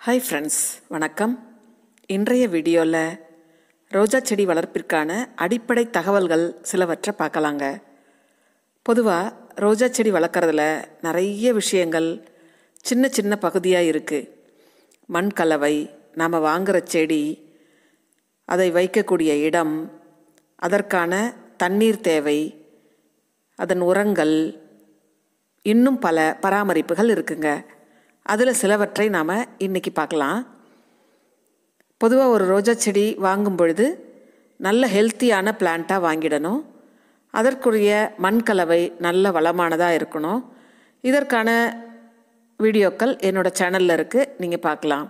hi friends வணக்கம் இன்றைய வீடியோவில் ரோஜா செடி வளர்ப்பிற்கான அடிப்படை தகவல்கள் சிலவற்றை பார்க்கலாங்க பொதுவாக ரோஜா செடி வளர்க்குறதுல நிறைய விஷயங்கள் சின்ன சின்ன பகுதியாக இருக்குது மண் கலவை நாம் வாங்குகிற செடி அதை வைக்கக்கூடிய இடம் அதற்கான தண்ணீர் தேவை அதன் உரங்கள் இன்னும் பல பராமரிப்புகள் இருக்குங்க அதில் சிலவற்றை நாம் இன்றைக்கி பார்க்கலாம் பொதுவாக ஒரு ரோஜா செடி வாங்கும் பொழுது நல்ல ஹெல்த்தியான பிளான்ட்டாக வாங்கிடணும் அதற்குரிய மண் கலவை நல்ல வளமானதாக இருக்கணும் இதற்கான வீடியோக்கள் என்னோடய சேனலில் இருக்குது நீங்கள் பார்க்கலாம்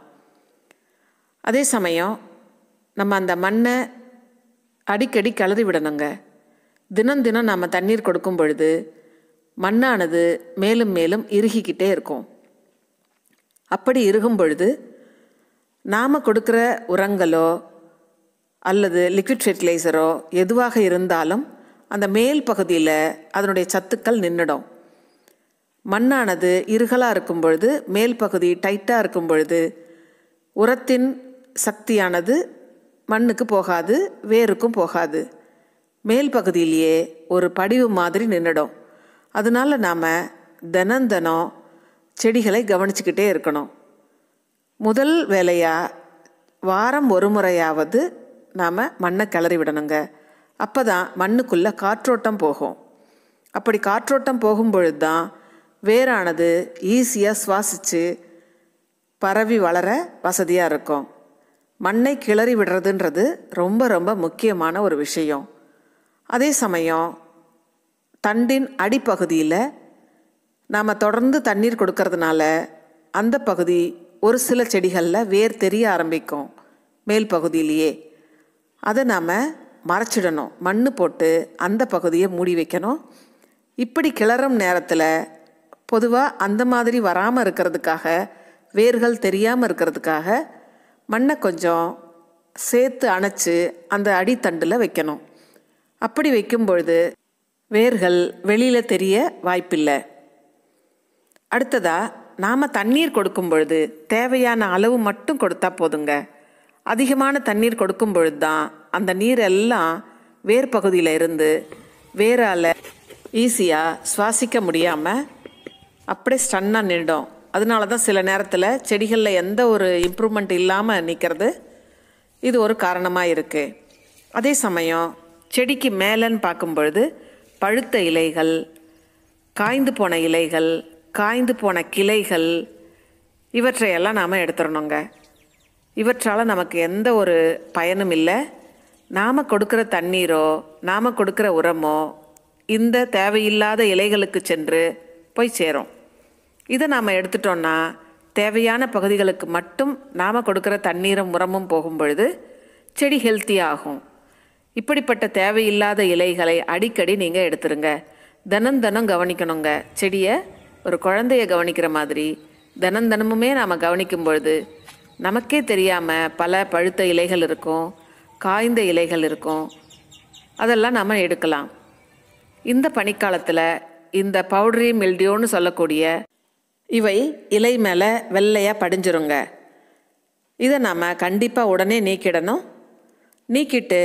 அதே சமயம் நம்ம அந்த மண்ணை அடிக்கடி கிளறி விடணுங்க தினம் தினம் நம்ம தண்ணீர் கொடுக்கும் பொழுது மண்ணானது மேலும் மேலும் இறுகிக்கிட்டே இருக்கும் அப்படி இருக்கும் பொழுது நாம் கொடுக்குற உரங்களோ அல்லது லிக்விட் ஃபெர்டிலைசரோ எதுவாக இருந்தாலும் அந்த மேல் பகுதியில் அதனுடைய சத்துக்கள் நின்றுடும் மண்ணானது இருகலாக இருக்கும் பொழுது மேல் பகுதி டைட்டாக இருக்கும் பொழுது உரத்தின் சக்தியானது மண்ணுக்கு போகாது வேருக்கும் போகாது மேல் பகுதியிலேயே ஒரு படிவு மாதிரி நின்றுடும் அதனால நாம் தினம் தினம் செடிகளை கவனிச்சுக்கிட்டே இருக்கணும் முதல் வேலையாக வாரம் ஒரு முறையாவது நாம் மண்ணை கிளறி விடணுங்க அப்போ தான் மண்ணுக்குள்ளே காற்றோட்டம் போகும் அப்படி காற்றோட்டம் போகும் பொழுது தான் வேரானது ஈஸியாக சுவாசித்து பரவி வளர வசதியாக இருக்கும் மண்ணை கிளறி விடுறதுன்றது ரொம்ப ரொம்ப முக்கியமான ஒரு விஷயம் அதே சமயம் தண்டின் அடிப்பகுதியில் நாம் தொடர்ந்து தண்ணீர் கொடுக்கறதுனால அந்த பகுதி ஒரு சில செடிகளில் வேர் தெரிய ஆரம்பிக்கும் மேல் பகுதியிலேயே அதை நாம் மறைச்சிடணும் மண் போட்டு அந்த பகுதியை மூடி வைக்கணும் இப்படி கிளறும் நேரத்தில் பொதுவாக அந்த மாதிரி வராமல் இருக்கிறதுக்காக வேர்கள் தெரியாமல் இருக்கிறதுக்காக மண்ணை கொஞ்சம் சேர்த்து அணைச்சி அந்த அடித்தண்டில் வைக்கணும் அப்படி வைக்கும் பொழுது வேர்கள் வெளியில் தெரிய வாய்ப்பில்லை அடுத்ததாக நாம் தண்ணீர் கொடுக்கும் பொழுது தேவையான அளவு மட்டும் கொடுத்தா போதுங்க அதிகமான தண்ணீர் கொடுக்கும் பொழுது தான் அந்த நீர் எல்லாம் வேர் பகுதியில் இருந்து வேரால் ஈஸியாக சுவாசிக்க முடியாமல் அப்படியே ஸ்டன்னாக நின்றுடும் அதனால தான் சில நேரத்தில் செடிகளில் எந்த ஒரு இம்ப்ரூவ்மெண்ட் இல்லாமல் நிற்கிறது இது ஒரு காரணமாக இருக்குது அதே சமயம் செடிக்கு மேலேன்னு பார்க்கும் பொழுது பழுத்த இலைகள் காய்ந்து போன இலைகள் காய்ந்து போன கிளைகள் இவற்றையெல்லாம் நாம் எடுத்துடணுங்க இவற்றால் நமக்கு எந்த ஒரு பயனும் இல்லை நாம் கொடுக்குற தண்ணீரோ நாம் கொடுக்குற உரமோ இந்த தேவையில்லாத இலைகளுக்கு சென்று போய் சேரும் இதை நாம் எடுத்துட்டோன்னா தேவையான பகுதிகளுக்கு மட்டும் நாம் கொடுக்குற தண்ணீரும் உரமும் போகும் பொழுது செடி ஹெல்த்தி ஆகும் இப்படிப்பட்ட தேவையில்லாத இலைகளை அடிக்கடி நீங்கள் எடுத்துருங்க தினம் தினம் கவனிக்கணுங்க செடியை ஒரு குழந்தைய கவனிக்கிற மாதிரி தினம் தினமுமே நாம் கவனிக்கும் பொழுது நமக்கே தெரியாமல் பல பழுத்த இலைகள் இருக்கும் காய்ந்த இலைகள் இருக்கும் அதெல்லாம் நாம் எடுக்கலாம் இந்த பனிக்காலத்தில் இந்த பவுட்ரி மில்டியோன்னு சொல்லக்கூடிய இவை இலை மேலே வெள்ளையாக படிஞ்சிருங்க இதை நாம் கண்டிப்பாக உடனே நீக்கிடணும் நீக்கிட்டு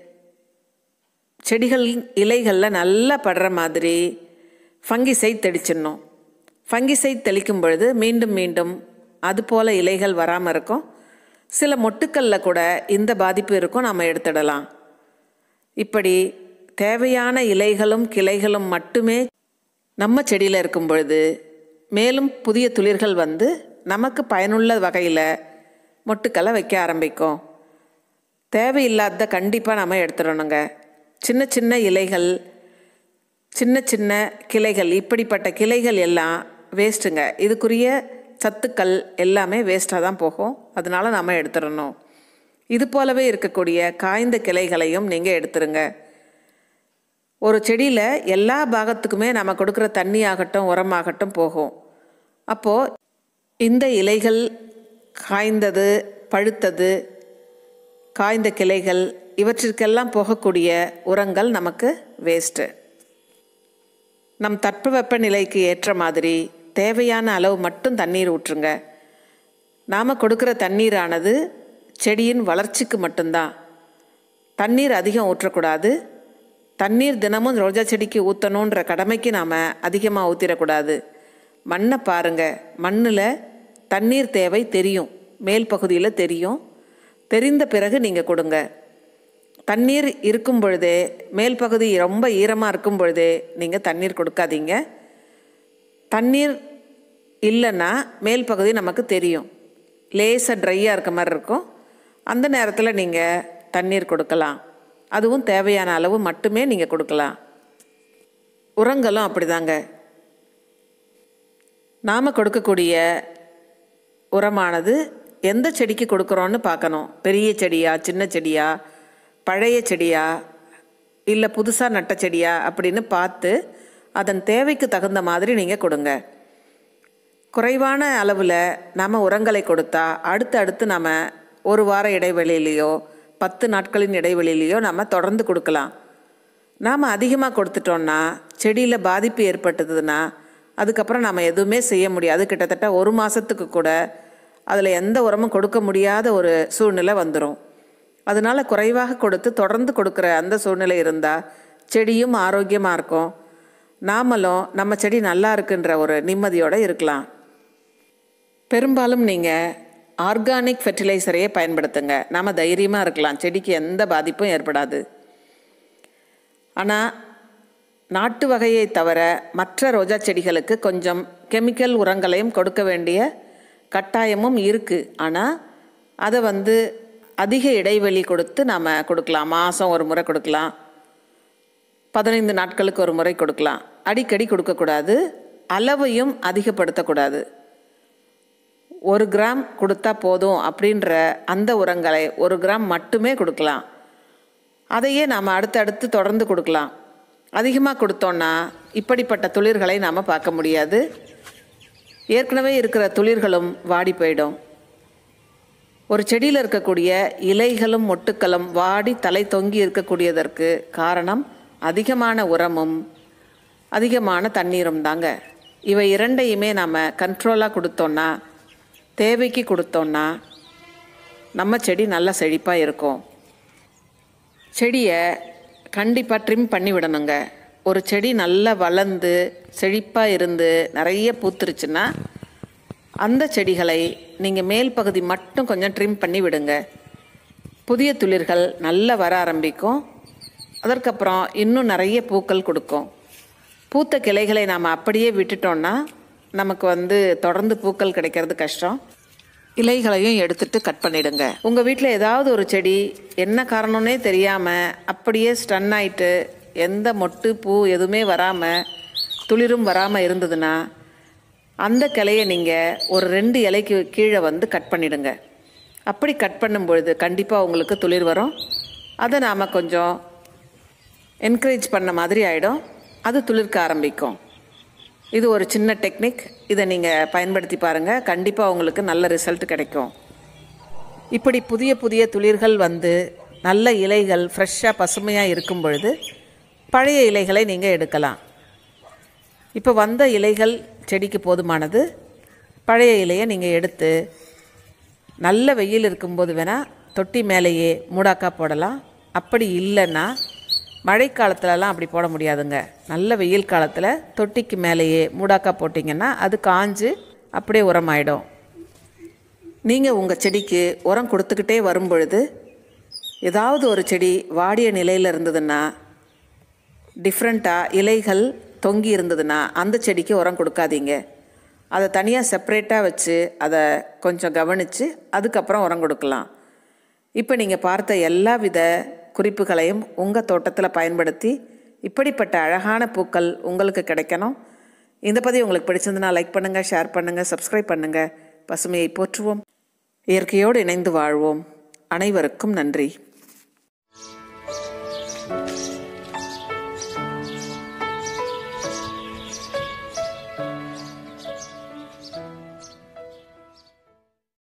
செடிகள் இலைகளில் நல்லா படுற மாதிரி ஃபங்கிசைட் தெளிச்சிடணும் ஃபங்கிசைட் தெளிக்கும் பொழுது மீண்டும் மீண்டும் அது போல் இலைகள் வராமல் இருக்கும் சில மொட்டுக்களில் கூட இந்த பாதிப்பு இருக்கும் நாம் எடுத்துடலாம் இப்படி தேவையான இலைகளும் கிளைகளும் மட்டுமே நம்ம செடியில் இருக்கும் பொழுது மேலும் புதிய துளிர்கள் வந்து நமக்கு பயனுள்ள வகையில் மொட்டுக்களை வைக்க ஆரம்பிக்கும் தேவையில்லாத கண்டிப்பாக நம்ம எடுத்துடணுங்க சின்ன சின்ன இலைகள் சின்ன சின்ன கிளைகள் இப்படிப்பட்ட கிளைகள் எல்லாம் வேஸ்ட்டுங்க இதுக்குரிய சத்துக்கள் எல்லாமே வேஸ்ட்டாக தான் போகும் அதனால நாம் எடுத்துடணும் இது போலவே இருக்கக்கூடிய காய்ந்த கிளைகளையும் நீங்கள் எடுத்துருங்க ஒரு செடியில் எல்லா பாகத்துக்குமே நம்ம கொடுக்குற தண்ணி ஆகட்டும் உரமாகட்டும் போகும் அப்போது இந்த இலைகள் காய்ந்தது பழுத்தது காய்ந்த கிளைகள் இவற்றிற்கெல்லாம் போகக்கூடிய உரங்கள் நமக்கு வேஸ்ட்டு நம் தட்பவெப்ப நிலைக்கு ஏற்ற மாதிரி தேவையான அளவு மட்டும் தண்ணீர் ஊற்றுங்க நாம் கொடுக்குற தண்ணீரானது செடியின் வளர்ச்சிக்கு மட்டும்தான் தண்ணீர் அதிகம் ஊற்றக்கூடாது தண்ணீர் தினமும் ரோஜா செடிக்கு ஊற்றணுன்ற கடமைக்கு நாம் அதிகமாக ஊற்றிடக்கூடாது மண்ணை பாருங்கள் மண்ணில் தண்ணீர் தேவை தெரியும் மேல் பகுதியில் தெரியும் தெரிந்த பிறகு நீங்கள் கொடுங்க தண்ணீர் இருக்கும் பொழுதே மேல் பகுதி ரொம்ப ஈரமாக இருக்கும் பொழுதே நீங்கள் தண்ணீர் கொடுக்காதீங்க தண்ணீர் இல்லைன்னா மேல் பகுதி நமக்கு தெரியும் லேசாக ட்ரையாக இருக்க மாதிரி இருக்கும் அந்த நேரத்தில் நீங்கள் தண்ணீர் கொடுக்கலாம் அதுவும் தேவையான அளவு மட்டுமே நீங்கள் கொடுக்கலாம் உரங்களும் அப்படிதாங்க நாம் கொடுக்கக்கூடிய உரமானது எந்த செடிக்கு கொடுக்குறோன்னு பார்க்கணும் பெரிய செடியா சின்ன செடியா பழைய செடியா இல்லை புதுசாக நட்ட செடியா அப்படின்னு பார்த்து அதன் தேவைக்கு தகுந்த மாதிரி நீங்கள் கொடுங்க குறைவான அளவில் நாம் உரங்களை கொடுத்தா அடுத்து அடுத்து நாம் ஒரு வார இடைவெளியிலையோ பத்து நாட்களின் இடைவெளியிலையோ நாம் தொடர்ந்து கொடுக்கலாம் நாம் அதிகமாக கொடுத்துட்டோன்னா செடியில் பாதிப்பு ஏற்பட்டதுன்னா அதுக்கப்புறம் நாம் எதுவுமே செய்ய முடியாது கிட்டத்தட்ட ஒரு மாதத்துக்கு கூட அதில் எந்த உரமும் கொடுக்க முடியாத ஒரு சூழ்நிலை வந்துடும் அதனால் குறைவாக கொடுத்து தொடர்ந்து கொடுக்குற அந்த சூழ்நிலை இருந்தால் செடியும் ஆரோக்கியமாக இருக்கும் நாமளும் நம்ம செடி நல்லா இருக்குன்ற ஒரு நிம்மதியோடு இருக்கலாம் பெரும்பாலும் நீங்கள் ஆர்கானிக் ஃபெர்டிலைசரையே பயன்படுத்துங்க நாம் தைரியமாக இருக்கலாம் செடிக்கு எந்த பாதிப்பும் ஏற்படாது ஆனால் நாட்டு வகையை தவிர மற்ற ரோஜா செடிகளுக்கு கொஞ்சம் கெமிக்கல் உரங்களையும் கொடுக்க வேண்டிய கட்டாயமும் இருக்குது ஆனால் அதை வந்து அதிக இடைவெளி கொடுத்து நாம் கொடுக்கலாம் மாதம் ஒரு முறை கொடுக்கலாம் பதினைந்து நாட்களுக்கு ஒரு முறை கொடுக்கலாம் அடிக்கடி கொடுக்கக்கூடாது அளவையும் அதிகப்படுத்தக்கூடாது ஒரு கிராம் கொடுத்தா போதும் அப்படின்ற அந்த உரங்களை ஒரு கிராம் மட்டுமே கொடுக்கலாம் அதையே நாம் அடுத்தடுத்து தொடர்ந்து கொடுக்கலாம் அதிகமாக கொடுத்தோன்னா இப்படிப்பட்ட துளிர்களை நாம் பார்க்க முடியாது ஏற்கனவே இருக்கிற துளிர்களும் வாடி போயிடும் ஒரு செடியில் இருக்கக்கூடிய இலைகளும் மொட்டுக்களும் வாடி தலை தொங்கி இருக்கக்கூடியதற்கு காரணம் அதிகமான உரமும் அதிகமான தண்ணீரும் தாங்க இவை இரண்டையுமே நாம் கண்ட்ரோலாக கொடுத்தோன்னா தேவைக்கு கொடுத்தோன்னா நம்ம செடி நல்லா செழிப்பாக இருக்கும் செடியை கண்டிப்பாக ட்ரிம் பண்ணி விடணுங்க ஒரு செடி நல்லா வளர்ந்து செழிப்பாக இருந்து நிறைய பூத்துருச்சுன்னா அந்த செடிகளை நீங்கள் மேல் பகுதி மட்டும் கொஞ்சம் ட்ரிம் பண்ணி விடுங்க புதிய துளிர்கள் நல்லா வர ஆரம்பிக்கும் அதற்கப்புறம் இன்னும் நிறைய பூக்கள் கொடுக்கும் பூத்த கிளைகளை நாம் அப்படியே விட்டுட்டோன்னா நமக்கு வந்து தொடர்ந்து பூக்கள் கிடைக்கிறது கஷ்டம் இலைகளையும் எடுத்துட்டு கட் பண்ணிடுங்க உங்கள் வீட்டில் ஏதாவது ஒரு செடி என்ன காரணம்னே தெரியாமல் அப்படியே ஸ்டன் ஆயிட்டு எந்த மொட்டு பூ எதுவுமே வராமல் துளிரும் வராமல் இருந்ததுன்னா அந்த கிளையை நீங்கள் ஒரு ரெண்டு இலைக்கு கீழே வந்து கட் பண்ணிடுங்க அப்படி கட் பண்ணும் பொழுது கண்டிப்பாக உங்களுக்கு துளிர் வரும் அதை நாம் கொஞ்சம் என்கரேஜ் பண்ண மாதிரி ஆகிடும் அது துளிர்க்க ஆரம்பிக்கும் இது ஒரு சின்ன டெக்னிக் இதை நீங்கள் பயன்படுத்தி பாருங்கள் கண்டிப்பாக உங்களுக்கு நல்ல ரிசல்ட் கிடைக்கும் இப்படி புதிய புதிய துளிர்கள் வந்து நல்ல இலைகள் ஃப்ரெஷ்ஷாக பசுமையாக இருக்கும் பொழுது பழைய இலைகளை நீங்கள் எடுக்கலாம் இப்போ வந்த இலைகள் செடிக்கு போதுமானது பழைய இலையை நீங்கள் எடுத்து நல்ல வெயில் இருக்கும்போது வேணால் தொட்டி மேலேயே மூடாக்கா போடலாம் அப்படி இல்லைன்னா மழைக்காலத்துலலாம் அப்படி போட முடியாதுங்க நல்ல வெயில் காலத்தில் தொட்டிக்கு மேலேயே மூடாக்கா போட்டிங்கன்னா அது காஞ்சு அப்படியே உரமாயிடும் நீங்கள் உங்கள் செடிக்கு உரம் கொடுத்துக்கிட்டே வரும் பொழுது ஏதாவது ஒரு செடி வாடிய நிலையில் இருந்ததுன்னா டிஃப்ரெண்ட்டாக இலைகள் தொங்கி இருந்ததுன்னா அந்த செடிக்கு உரம் கொடுக்காதீங்க அதை தனியாக செப்பரேட்டாக வச்சு அதை கொஞ்சம் கவனித்து அதுக்கப்புறம் உரம் கொடுக்கலாம் இப்போ நீங்கள் பார்த்த எல்லா வித குறிப்புகளையும் உங்கள் தோட்டத்தில் பயன்படுத்தி இப்படிப்பட்ட அழகான பூக்கள் உங்களுக்கு கிடைக்கணும் இந்த பதிவு உங்களுக்கு பிடிச்சிருந்தனா லைக் பண்ணுங்கள் ஷேர் பண்ணுங்கள் சப்ஸ்கிரைப் பண்ணுங்கள் பசுமையை போற்றுவோம் இயற்கையோடு இணைந்து வாழ்வோம் அனைவருக்கும் நன்றி